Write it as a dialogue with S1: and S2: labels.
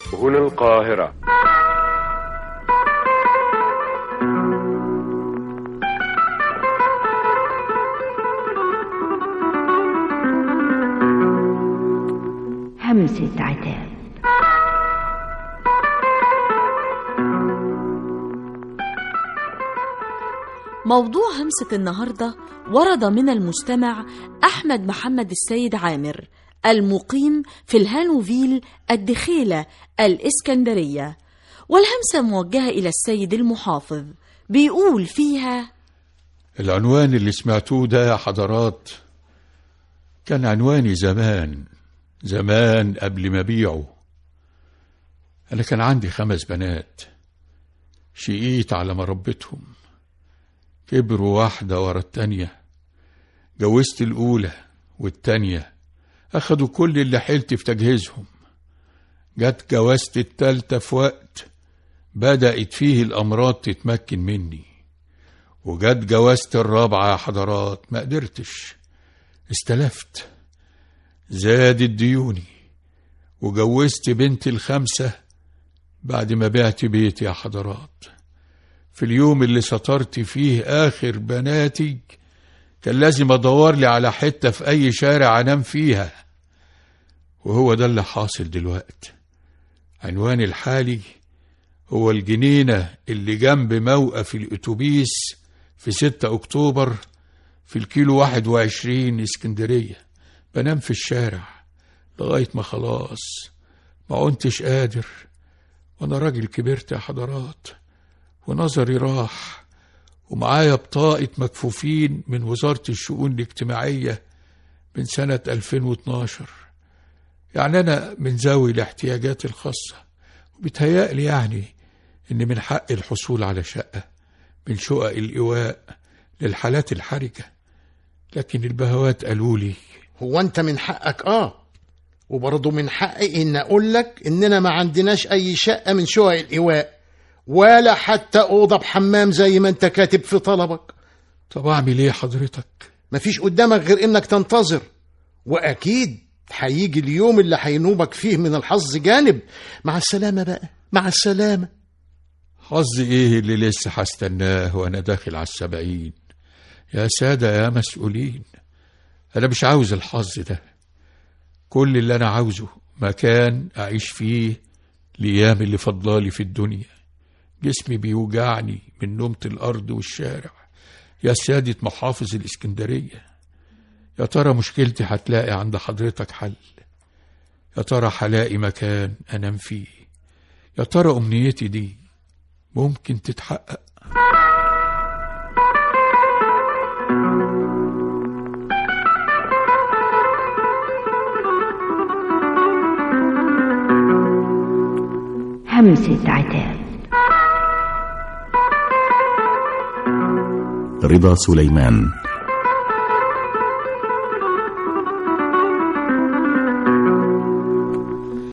S1: هنا القاهرة
S2: همسة عتاب
S3: موضوع همسة النهاردة ورد من المستمع أحمد محمد السيد عامر المقيم في الهانوفيل الدخيلة الإسكندرية والهمسة موجهة إلى السيد المحافظ بيقول فيها
S4: العنوان اللي سمعتوه ده يا حضرات كان عنواني زمان زمان قبل ما بيعه أنا كان عندي خمس بنات شقيت على ما ربيتهم كبروا واحدة ورا التانية جوزت الأولى والتانية أخدوا كل اللي حيلت في تجهيزهم جت جوازت التالتة في وقت بدأت فيه الأمراض تتمكن مني وجت جوازت الرابعة يا حضرات ما قدرتش استلفت زادت ديوني وجوزت بنتي الخمسة بعد ما بعت بيتي يا حضرات في اليوم اللي سطرت فيه آخر بناتي كان لازم أدور لي على حتة في أي شارع أنام فيها وهو ده اللي حاصل دلوقت عنواني الحالي هو الجنينة اللي جنب موقف الأتوبيس في ستة أكتوبر في الكيلو واحد وعشرين اسكندرية بنام في الشارع لغاية ما خلاص ما كنتش قادر وأنا راجل كبرت يا حضرات ونظري راح ومعايا بطاقة مكفوفين من وزارة الشؤون الاجتماعية من سنة 2012 يعني أنا من ذوي الاحتياجات الخاصة وبتهيألي يعني إن من حق الحصول على شقة من شقق الإيواء للحالات الحرجة لكن البهوات قالوا لي
S5: هو انت من حقك اه وبرضه من حقي ان اقول لك اننا ما عندناش اي شقه من شقق الايواء ولا حتى اوضه بحمام زي ما انت كاتب في طلبك
S4: طب أعمل إيه حضرتك
S5: مفيش قدامك غير انك تنتظر واكيد هيجي اليوم اللي هينوبك فيه من الحظ جانب مع السلامه بقى مع السلامه
S4: حظ إيه اللي لسه هستناه وأنا داخل على السبعين يا سادة يا مسؤولين أنا مش عاوز الحظ ده كل اللي أنا عاوزه مكان أعيش فيه الأيام اللي فضلالي في الدنيا جسمي بيوجعني من نومة الأرض والشارع يا سيادة محافظ الإسكندرية يا ترى مشكلتي هتلاقي عند حضرتك حل يا ترى هلاقي مكان أنام فيه يا ترى أمنيتي دي ممكن تتحقق
S2: همسة عتاب
S6: رضا سليمان